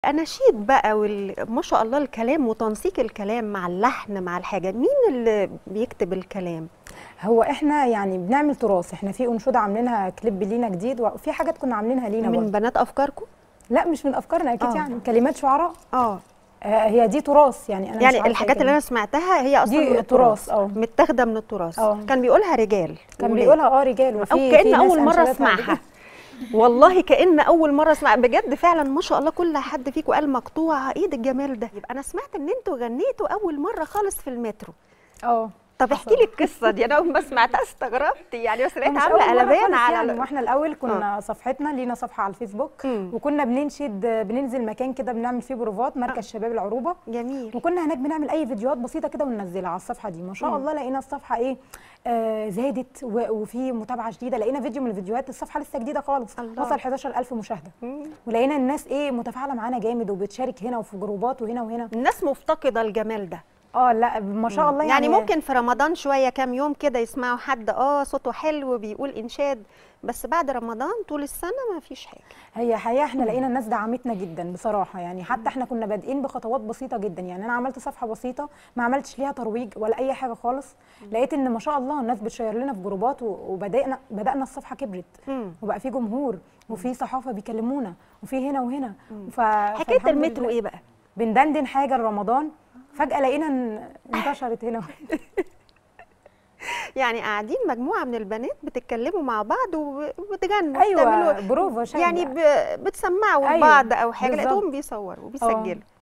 أناشيد بقى وال... ما شاء الله الكلام وتنسيق الكلام مع اللحن مع الحاجة مين اللي بيكتب الكلام؟ هو احنا يعني بنعمل تراث احنا في انشوده عاملينها كليب لينا جديد وفي حاجات كنا عاملينها لينا من برضه بنات أفكاركم؟ لا مش من افكارنا اكيد آه. يعني كلمات شعراء اه آه هي دي تراث يعني انا مش يعني عارفة الحاجات كده. اللي أنا سمعتها هي أصلا دي من التراث تراث، اه. متاخدة من التراث اه. كان بيقولها رجال كان وولاد. بيقولها اه رجال أو وفي في كأن ناس أول مرة أنشدتها أسمعها رجال. والله كأن أول مرة أسمع بجد فعلا ما شاء الله كل حد فيكم قال مقطوعة إيه ده الجمال ده يبقى أنا سمعت إن أنتوا غنيتوا أول مرة خالص في المترو اه طب احكي لي القصة دي أنا أول ما سمعتها استغربت يعني بس لقيت مش عاملة أول مرة قلبان خالص على يعني ال- واحنا الاول كنا صفحتنا لينا صفحه على الفيسبوك مم. وكنا بننشد بننزل مكان كده بنعمل فيه بروفات مركز شباب العروبه جميل وكنا هناك بنعمل اي فيديوهات بسيطه كده وننزلها على الصفحه دي ما شاء مم. الله لقينا الصفحه ايه آه زادت و- وفي متابعه جديده لقينا فيديو من الفيديوهات الصفحه لسه جديده خالص الله. وصل 11000 مشاهده مم. ولقينا الناس ايه متفاعله معانا جامد وبتشارك هنا وفي جروبات وهنا وهنا الناس مفتقدة الجمال ده اه لا ما شاء الله يعني, يعني, ممكن في رمضان شوية كام يوم كده يسمعوا حد اه صوته حلو بيقول إنشاد بس بعد رمضان طول السنة ما فيش حاجة هي حقيقه احنا لقينا الناس دعمتنا جدا بصراحه يعني حتى احنا كنا بادئين بخطوات بسيطه جدا يعني انا عملت صفحه بسيطه ما عملتش ليها ترويج ولا اي حاجه خالص لقيت ان ما شاء الله الناس بتشير لنا في جروبات و- وبدانا بدانا الصفحه كبرت مم. وبقى في جمهور وفي صحافه بيكلمونا وفي هنا وهنا ف... حكاية فالحمد المترو لله إيه بقى؟ بندندن حاجه لرمضان فجاه لقينا ان انتشرت هنا يعني قاعدين مجموعة من البنات بتتكلموا مع بعض وب- وبتغنوا ايوه بتعملوا- بروفا شايفة. يعني ب... بتسمعوا أيوة، لبعض أو حاجة بالظبط. لقيتهم بيصوروا وبيسجلوا